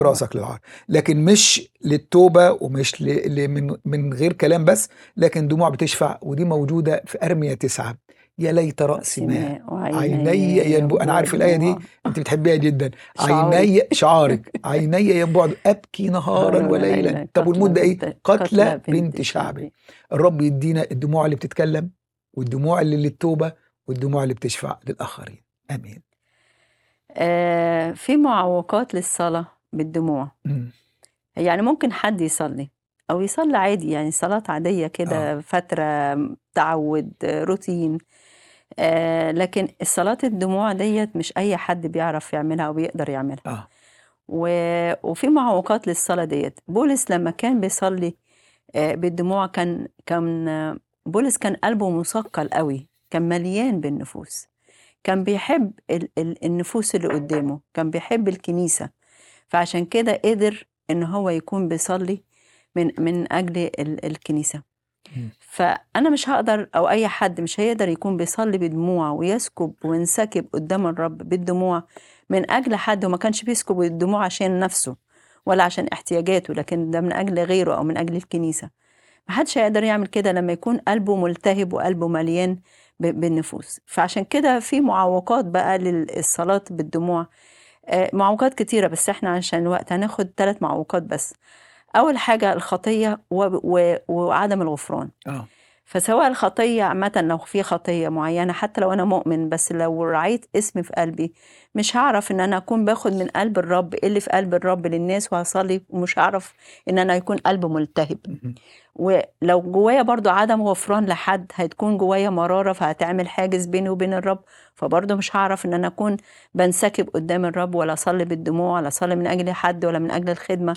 راسك للعار لكن مش للتوبة ومش ل... ل... من... من غير كلام بس لكن دموع بتشفع ودي موجودة في أرمية تسعة يا ليت رأس ماء عيني ينبو أنا عارف الآية دي أنت بتحبيها جدا شعاري. عيني شعارك عيني ينبعد أبكي نهارا وليلا طب والمدة إيه؟ قتلى بنت شعبي الرب يدينا الدموع اللي بتتكلم والدموع اللي للتوبة والدموع اللي بتشفع للآخرين آمين آه في معوقات للصلاة بالدموع مم. يعني ممكن حد يصلي أو يصلي عادي يعني صلاة عادية كده فترة تعود آه، روتين آه لكن الصلاة الدموع ديت مش أي حد بيعرف يعملها أو بيقدر يعملها آه و... وفي معوقات للصلاة ديت بولس لما كان بيصلي آه، بالدموع كان كان آه، بولس كان قلبه مثقل قوي كان مليان بالنفوس كان بيحب ال... ال... النفوس اللي قدامه كان بيحب الكنيسة فعشان كده قدر ان هو يكون بيصلي من من اجل ال... الكنيسة مم. فانا مش هقدر او اي حد مش هيقدر يكون بيصلي بدموع ويسكب وينسكب قدام الرب بالدموع من اجل حد وما كانش بيسكب الدموع عشان نفسه ولا عشان احتياجاته لكن ده من اجل غيره او من اجل الكنيسه محدش هيقدر يعمل كده لما يكون قلبه ملتهب وقلبه مليان ب- بالنفوس فعشان كده في معوقات بقى للصلاه بالدموع آه، معوقات كتيره بس احنا عشان الوقت هناخد ثلاث معوقات بس اول حاجه الخطيه و- و- وعدم الغفران آه فسواء الخطية عامة لو في خطية معينة حتى لو أنا مؤمن بس لو رعيت اسم في قلبي مش هعرف إن أنا أكون باخد من قلب الرب إيه اللي في قلب الرب للناس وهصلي ومش هعرف إن أنا يكون قلب ملتهب مم. ولو جوايا برضو عدم غفران لحد هتكون جوايا مرارة فهتعمل حاجز بيني وبين الرب فبرضو مش هعرف إن أنا أكون بنسكب قدام الرب ولا أصلي بالدموع ولا أصلي من أجل حد ولا من أجل الخدمة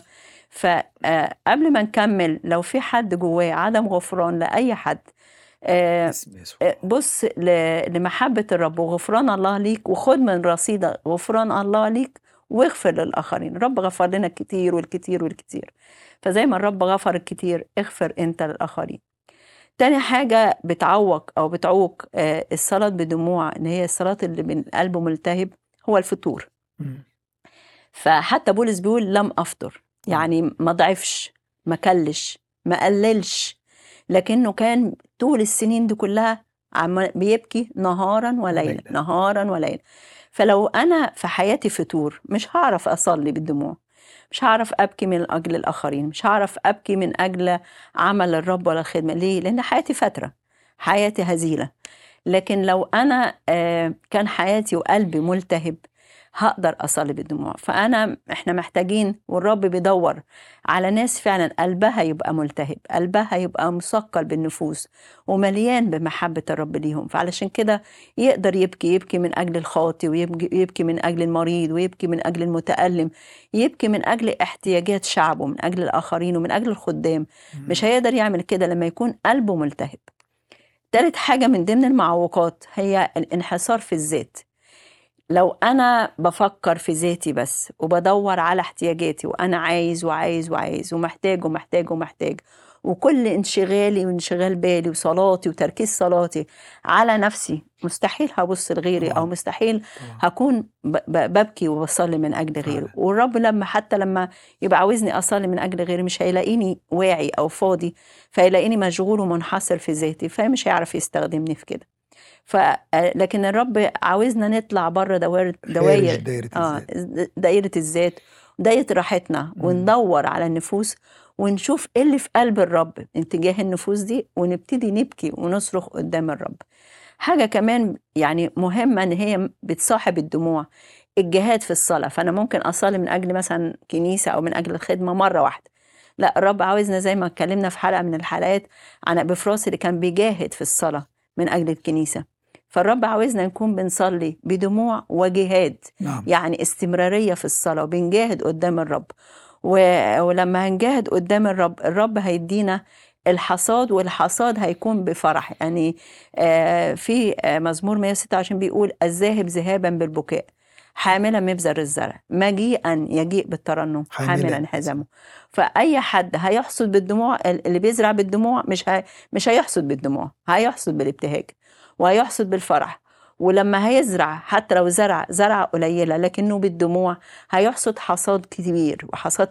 فقبل ما نكمل لو في حد جواه عدم غفران لأي حد آه، اسم يسوع آه، بص ل- لمحبة الرب وغفران الله ليك وخد من رصيد غفران الله ليك واغفر للآخرين الرب غفر لنا الكتير والكتير والكتير فزي ما الرب غفر الكتير اغفر انت للآخرين تاني حاجة بتعوق أو بتعوق آه، الصلاة بدموع إن هي الصلاة اللي من قلبه ملتهب هو الفتور مم. فحتى بولس بيقول لم أفطر آه. يعني ما ضعفش ما كلش ما قللش لكنه كان طول السنين دي كلها عم بيبكي نهارا وليلا وليلا. نهارا وليلا فلو أنا في حياتي فتور مش هعرف أصلي بالدموع مش هعرف أبكي من أجل الآخرين مش هعرف أبكي من أجل عمل الرب ولا الخدمة ليه؟ لأن حياتي فترة حياتي هزيلة لكن لو أنا آه، كان حياتي وقلبي ملتهب هقدر أصلي بالدموع فأنا إحنا محتاجين والرب بيدور على ناس فعلا قلبها يبقى ملتهب قلبها يبقى مثقل بالنفوس ومليان بمحبة الرب ليهم فعلشان كده يقدر يبكي يبكي من أجل الخاطي ويبكي يبكي من أجل المريض ويبكي من أجل المتألم يبكي من أجل احتياجات شعبه من أجل الآخرين ومن أجل الخدام مش هيقدر يعمل كده لما يكون قلبه ملتهب تالت حاجة من ضمن المعوقات هي الانحصار في الذات لو أنا بفكر في ذاتي بس وبدور على احتياجاتي وأنا عايز وعايز وعايز ومحتاج ومحتاج ومحتاج وكل انشغالي وانشغال بالي وصلاتي وتركيز صلاتي على نفسي مستحيل هبص لغيري طبعاً. أو مستحيل طبعا هكون ب- ب- ببكي وبصلي من اجل غيره فعلا. والرب لما حتى لما يبقى عاوزني اصلي من اجل غيري مش هيلاقيني واعي او فاضي فيلاقيني مشغول ومنحصر في ذاتي فمش هيعرف يستخدمني في كده ف لكن الرب عاوزنا نطلع بره دوائر خارج دوائر دايرة اه الذات دائرة الذات ودايرة راحتنا مم. وندور على النفوس ونشوف ايه اللي في قلب الرب اتجاه النفوس دي ونبتدي نبكي ونصرخ قدام الرب حاجة كمان يعني مهمة ان هي بتصاحب الدموع الجهاد في الصلاة فأنا ممكن أصلي من أجل مثلا كنيسة أو من أجل الخدمة مرة واحدة لا الرب عاوزنا زي ما اتكلمنا في حلقة من الحلقات عن بفراس اللي كان بيجاهد في الصلاة من أجل الكنيسة فالرب عاوزنا نكون بنصلي بدموع وجهاد نعم يعني استمرارية في الصلاة وبنجاهد قدام الرب و- ولما هنجاهد قدام الرب الرب هيدينا الحصاد والحصاد هيكون بفرح يعني آه، في آه، مزمور 126 بيقول الذاهب ذهابا بالبكاء حاملا مبزر الزرع مجيئا يجيء بالترنم حاملاً. حاملا حزمه فاي حد هيحصد بالدموع اللي بيزرع بالدموع مش هي مش هيحصد بالدموع هيحصد بالابتهاج وهيحصد بالفرح ولما هيزرع حتى لو زرع زرع قليلة لكنه بالدموع هيحصد حصاد كبير وحصاد